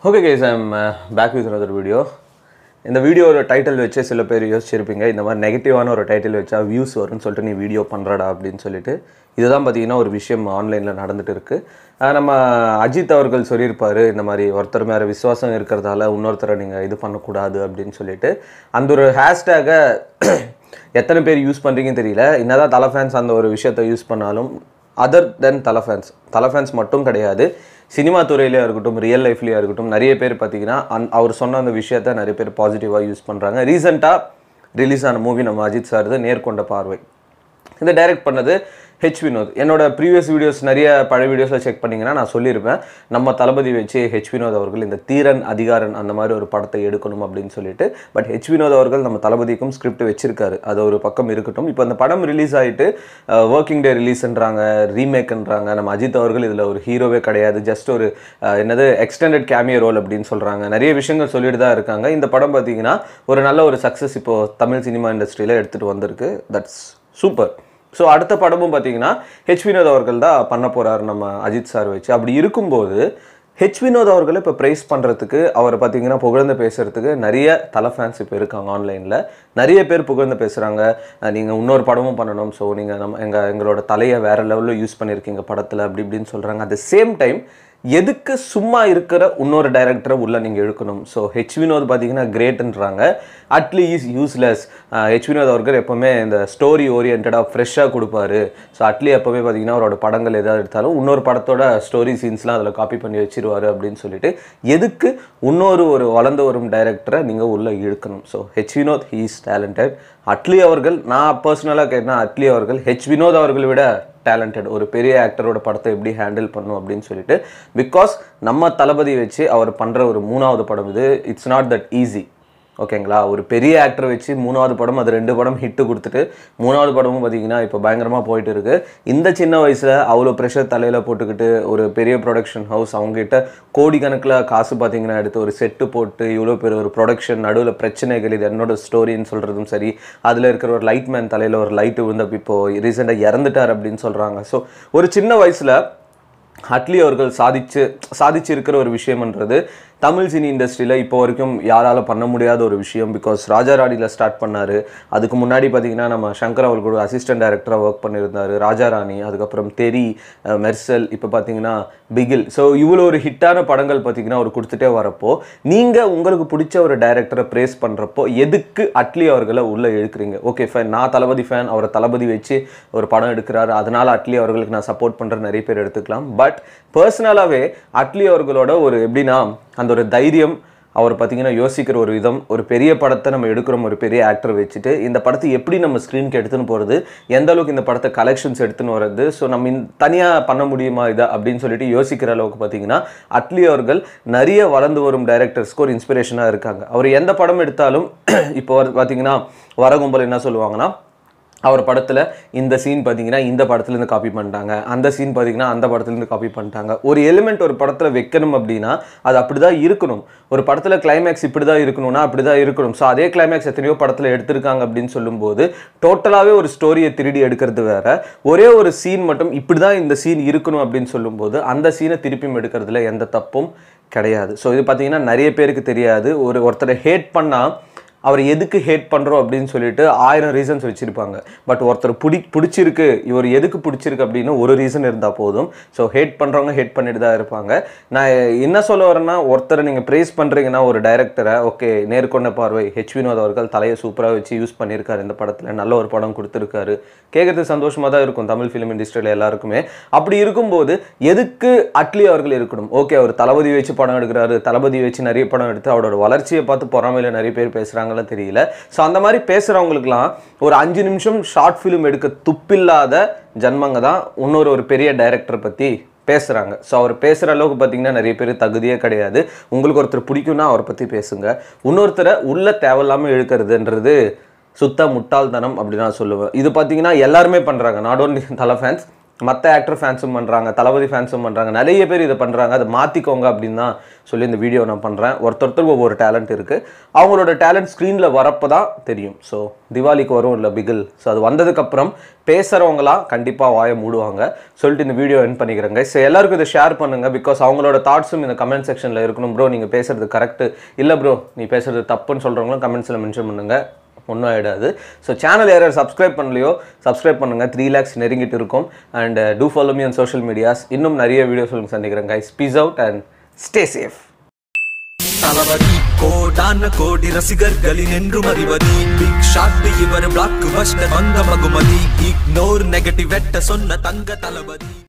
okay guys I'm back with another video இந்த வீடியோட title வச்சு சில பேர் யோசிச்சிருப்பீங்க இந்த மாதிரி நெகட்டிவான ஒரு டைட்டில் வச்சா வியூஸ் வரும்னு சொல்லிட்டு நீ வீடியோ பண்ணுறடா அப்படின்னு சொல்லிட்டு இதுதான் பார்த்தீங்கன்னா ஒரு விஷயம் ஆன்லைனில் நடந்துட்டு இருக்கு ஆஹ் நம்ம அஜித் அவர்கள் சொல்லியிருப்பாரு இந்த மாதிரி ஒருத்தர் மேலே விசுவாசம் இருக்கிறதால இன்னொருத்தரை நீங்கள் இது பண்ணக்கூடாது அப்படின்னு சொல்லிட்டு அந்த ஒரு ஹேஷ்டேகை எத்தனை பேர் யூஸ் பண்ணுறீங்கன்னு தெரியல என்னதான் தலை ஃபேன்ஸ் அந்த ஒரு விஷயத்தை யூஸ் பண்ணாலும் அதர் தென் தலை ஃபேன்ஸ் தலை ஃபேன்ஸ் மட்டும் கிடையாது சினிமா துறையிலே இருக்கட்டும் ரியல் லைஃப்லேயே இருக்கட்டும் நிறைய பேர் பார்த்தீங்கன்னா அந் அவர் சொன்ன அந்த விஷயத்த நிறைய பேர் பாசிட்டிவாக யூஸ் பண்ணுறாங்க ரீசெண்டாக ரிலீஸ் ஆன மூவி நம்ம அஜித் சார்து நேர்கொண்ட பார்வை இதை டைரக்ட் பண்ணது ஹெச் வினோத் என்னோட ப்ரீவியஸ் வீடியோஸ் நிறைய பழைய வீடியோஸில் செக் பண்ணிங்கன்னா நான் சொல்லியிருப்பேன் நம்ம தளபதி வச்சு ஹெச் வினோத் அவர்கள் இந்த தீரன் அதிகாரன் அந்த மாதிரி ஒரு படத்தை எடுக்கணும் அப்படின்னு சொல்லிட்டு பட் ஹெச் வினோத் அவர்கள் நம்ம தளபதிக்கும் ஸ்கிரிப்ட் வச்சிருக்காரு அது ஒரு பக்கம் இருக்கட்டும் இப்போ அந்த படம் ரிலீஸ் ஆகிட்டு ஒர்க்கிங் டே ரிலீஸ்ன்றாங்க ரீமேக்ன்றாங்க நம்ம அஜித் அவர்கள் இதில் ஒரு ஹீரோவே கிடையாது ஜஸ்ட் ஒரு அஹ், என்னது எக்ஸ்டெண்டட் கேமியோ ரோல் அப்படின்னு சொல்கிறாங்க நிறைய விஷயங்கள் சொல்லிட்டு தான் இருக்காங்க இந்த படம் பார்த்தீங்கன்னா ஒரு நல்ல ஒரு சக்ஸஸ் இப்போ தமிழ் சினிமா இண்டஸ்ட்ரியில் எடுத்துகிட்டு வந்திருக்கு தட்ஸ் சூப்பர் ஸோ அடுத்த படமும் பார்த்தீங்கன்னா ஹெச் வினோத் அவர்கள் தான் பண்ண போறாரு நம்ம அஜித் சார் வச்சு அப்படி இருக்கும்போது ஹெச் வினோத் அவர்களை இப்போ ப்ரைஸ் பண்ணுறதுக்கு அவரை பார்த்தீங்கன்னா புகழ்ந்து பேசுறதுக்கு நிறைய தலை ஃபேன்ஸ் இப்போ இருக்காங்க ஆன்லைனில் நிறைய பேர் புகழ்ந்து பேசுகிறாங்க நீங்கள் இன்னொரு படமும் பண்ணணும் ஸோ நீங்கள் நம்ம எங்கள் எங்களோட தலையை வேற லெவலில் யூஸ் பண்ணியிருக்கீங்க படத்தில் அப்படி இப்படின்னு சொல்கிறாங்க அட் த சேம் டைம் எதுக்கு சும்மா இருக்கிற இன்னொரு டைரக்டரை உள்ள நீங்கள் இழுக்கணும் ஸோ ஹெச் வினோத் பார்த்தீங்கன்னா கிரேட்ன்றாங்க Atlee is useless H Vinoth அவர்கள் எப்போவுமே இந்த ஸ்டோரி ஓரியன்டாக ஃப்ரெஷ்ஷாக கொடுப்பாரு ஸோ அட்லி எப்போவுமே பார்த்தீங்கன்னா அவரோட படங்கள் எதாவது எடுத்தாலும் இன்னொரு படத்தோட ஸ்டோரி சீன்ஸ்லாம் அதில் காப்பி பண்ணி வச்சிருவாரு அப்படின்னு சொல்லிட்டு எதுக்கு இன்னொரு ஒரு வளர்ந்து வரும் டைரக்டரை நீங்கள் உள்ள இழுக்கணும் so H Vinoth he is talented Atlee அவர்கள் நான் பர்சனலாக கேட்டேன் அட்லி அவர்கள் ஹெச் வினோத் அவர்களை விட டேலண்டட் ஒரு பெரிய ஆக்டரோட படத்தை எப்படி ஹேண்டில் பண்ணும் அப்படின்னு சொல்லிட்டு பிகாஸ் நம்ம தளபதி வச்சு அவர் பண்ணுற ஒரு மூணாவது படம் இது இட்ஸ் நாட் தட் ஈஸி ஓகேங்களா ஒரு பெரிய ஆக்டர் வச்சு மூணாவது படம் அது ரெண்டு படம் ஹிட்டு கொடுத்துட்டு மூணாவது படமும் பார்த்தீங்கன்னா இப்போ பயங்கரமாக போயிட்டு இருக்கு இந்த சின்ன வயசில் அவ்வளோ ப்ரெஷர் தலையில் போட்டுக்கிட்டு ஒரு பெரிய ப்ரொடக்ஷன் ஹவுஸ் அவங்ககிட்ட கோடிக்கணக்கில் காசு பார்த்தீங்கன்னா எடுத்து ஒரு செட்டு போட்டு இவ்வளோ பெரிய ஒரு ப்ரொடக்ஷன் நடுவில் பிரச்சனைகள் இது என்னோட ஸ்டோரின்னு சொல்கிறதும் சரி அதில் இருக்கிற ஒரு லைட் மேன் தலையில் ஒரு லைட்டு விழுந்தப்ப இப்போ ரீசெண்டாக இறந்துட்டார் அப்படின்னு சொல்கிறாங்க ஸோ ஒரு சின்ன வயசில் அட்லி அவர்கள் சாதிச்சு சாதிச்சு இருக்கிற ஒரு விஷயம்ன்றது தமிழ் சினி இண்டஸ்ட்ரியில் இப்போ வரைக்கும் யாரால பண்ண முடியாத ஒரு விஷயம் பிகாஸ் ராஜா ராணியில் ஸ்டார்ட் பண்ணாரு அதுக்கு முன்னாடி பார்த்தீங்கன்னா நம்ம சங்கர் அவர்கள் அசிஸ்டன்ட் டைரக்டராக ஒர்க் பண்ணியிருந்தாரு ராஜா ராணி அதுக்கப்புறம் தெரி அஹ், மெர்சல் இப்போ பார்த்தீங்கன்னா பிகில் ஸோ இவ்வளோ ஒரு ஹிட்டான படங்கள் பார்த்தீங்கன்னா அவர் கொடுத்துட்டே வரப்போ நீங்கள் உங்களுக்கு பிடிச்ச ஒரு டைரக்டரை ப்ரேஸ் பண்ணுறப்போ எதுக்கு அட்லி அவர்களை உள்ளே இழுக்கிறீங்க ஓகே ஃபைன் நான் தளபதி ஃபேன் அவரை தளபதி வச்சு ஒரு படம் எடுக்கிறாரு அதனால அட்லி அவர்களுக்கு நான் சப்போர்ட் பண்ணுற நிறைய பேர் எடுத்துக்கலாம் பட் பர்சனலாகவே அட்லி அவர்களோட ஒரு எப்படின்னா அந்த ஒரு தைரியம் அவர் பார்த்தீங்கன்னா யோசிக்கிற ஒரு விதம் ஒரு பெரிய படத்தை நம்ம எடுக்கிறோம் ஒரு பெரிய ஆக்டர் வச்சுட்டு இந்த படத்தை எப்படி நம்ம ஸ்க்ரீனுக்கு எடுத்துன்னு போகிறது எந்த அளவுக்கு இந்த படத்தை கலெக்ஷன்ஸ் எடுத்துன்னு வர்றது ஸோ நம்ம தனியாக பண்ண முடியுமா இதை அப்படின்னு சொல்லிட்டு யோசிக்கிற அளவுக்கு பார்த்தீங்கன்னா அட்லி அவர்கள் நிறைய வளர்ந்து வரும் டைரக்டர்ஸ்க்கு ஒரு இன்ஸ்பிரேஷனாக இருக்காங்க அவர் எந்த படம் எடுத்தாலும் இப்போ வந்து பார்த்தீங்கன்னா வரகும்பல் என்ன சொல்லுவாங்கன்னா அவர் படத்தில் இந்த சீன் பார்த்தீங்கன்னா இந்த படத்துலேருந்து காப்பி பண்ணிட்டாங்க அந்த சீன் பார்த்தீங்கன்னா அந்த படத்துலேருந்து காப்பி பண்ணிட்டாங்க ஒரு எலிமெண்ட் ஒரு படத்தில் வைக்கணும் அப்படின்னா அது அப்படி தான் இருக்கணும் ஒரு படத்தில் கிளைமேக்ஸ் இப்படி தான் இருக்கணும்னா அப்படி தான் இருக்கணும் ஸோ அதே கிளைமேக்ஸ் எத்தனையோ படத்தில் எடுத்திருக்காங்க அப்படின்னு சொல்லும்போது டோட்டலாகவே ஒரு ஸ்டோரியை திருடி எடுக்கிறது வேற ஒரே ஒரு சீன் மட்டும் இப்படி தான் இந்த சீன் இருக்கணும் அப்படின்னு சொல்லும்போது அந்த சீனை திருப்பியும் எடுக்கிறதுல எந்த தப்பும் கிடையாது ஸோ இது பார்த்தீங்கன்னா நிறைய பேருக்கு தெரியாது ஒரு ஒருத்தரை ஹேட் பண்ணால் அவர் எதுக்கு ஹேட் பண்ணுறோம் அப்படின்னு சொல்லிட்டு ஆயிரம் ரீசன்ஸ் வச்சுருப்பாங்க பட் ஒருத்தர் பிடி பிடிச்சிருக்கு இவர் எதுக்கு பிடிச்சிருக்கு அப்படின்னு ஒரு ரீசன் இருந்தால் போதும் ஸோ ஹேட் பண்ணுறவங்க ஹேட் பண்ணிட்டு தான் இருப்பாங்க நான் என்ன சொல்ல வரேன்னா ஒருத்தரை நீங்கள் ப்ரேஸ் பண்ணுறீங்கன்னா ஒரு டைரக்டரை ஓகே நேர்கொண்ட பார்வை ஹெச் வினோத் அவர்கள் தலையை சூப்பராக வச்சு யூஸ் பண்ணியிருக்காரு இந்த படத்தில் நல்ல ஒரு படம் கொடுத்துருக்காரு கேட்கறதுக்கு சந்தோஷமாக தான் இருக்கும் தமிழ் ஃபிலிம் இண்டஸ்ட்ரியில் எல்லாருக்குமே அப்படி இருக்கும்போது எதுக்கு அட்லி அவர்கள் இருக்கணும் ஓகே அவர் தளபதி வச்சு படம் எடுக்கிறாரு தளபதி வச்சு நிறைய படம் எடுத்து அவரோட வளர்ச்சியை பார்த்து பொறாமையில் நிறைய பேர் பேசுகிறாங்களா தெரியல ஸோ அந்த மாதிரி பேசுகிறவங்களுக்குலாம் ஒரு அஞ்சு நிமிஷம் ஷார்ட் ஃபிலிம் எடுக்க துப்பில்லாத ஜன்மங்க தான் இன்னொரு ஒரு பெரிய டைரக்டரை பற்றி பேசுகிறாங்க ஸோ அவர் பேசுகிற அளவுக்கு பார்த்தீங்கன்னா நிறைய பேர் தகுதியே கிடையாது உங்களுக்கு ஒருத்தர் பிடிக்கும்னா அவரை பற்றி பேசுங்க இன்னொருத்தரை உள்ள தேவையில்லாமல் இழுக்கிறதுன்றது சுத்த முட்டாள்தனம் அப்படின்னு நான் சொல்லுவேன் இது பார்த்தீங்கன்னா எல்லாருமே பண்ணுறாங்க நாட் ஓன்லி தலை ஃபேன்ஸ் மற்ற ஆக்டர் ஃபேன்ஸும் பண்ணுறாங்க தளபதி ஃபேன்ஸும் பண்ணுறாங்க நிறைய பேர் இதை பண்ணுறாங்க அதை மாற்றிக்கோங்க அப்படின்னு தான் சொல்லி இந்த வீடியோ நான் பண்ணுறேன் ஒருத்தொருத்தருக்கு ஒவ்வொரு டேலண்ட் இருக்குது அவங்களோட டேலண்ட் ஸ்க்ரீனில் வரப்போ தான் தெரியும் ஸோ திவாலிக்கு வரும் இல்லை பிகில் ஸோ அது வந்ததுக்கப்புறம் பேசுகிறவங்களாம் கண்டிப்பாக வாயை மூடுவாங்க சொல்லிட்டு இந்த வீடியோ என் பண்ணிக்கிறேங்க ஸோ எல்லாருக்கும் இதை ஷேர் பண்ணுங்கள் பிகாஸ் அவங்களோட தாட்ஸும் இந்த கமெண்ட் செக்ஷனில் இருக்கணும் ப்ரோ நீங்கள் பேசுறது கரெக்ட் இல்லை ப்ரோ நீ பேசுறது தப்புன்னு சொல்கிறவங்களும் கமெண்ட்ஸில் மென்ஷன் பண்ணுங்கள் ஒன்றும் ஆகிடாது ஸோ சேனல் யாரும் சப்ஸ்கிரைப் பண்ணலையோ சப்ஸ்கிரைப் பண்ணுங்கள் த்ரீ லேக்ஸ் நெருங்கிட்டு இருக்கும் and do follow me on social medias இன்னும் நிறைய வீடியோஸ் உங்களுக்கு சந்திக்கிறேன் guys peace out and stay safe Thalapathy கோடான கோடி ரசிகர்களின் என்றும் அறிவதி பிக் ஷாட் இவர் பிளாக் பஸ்டர் வந்த மகுமதி இக்னோர் நெகட்டிவ் வெட்ட சொன்ன தங்க தளபதி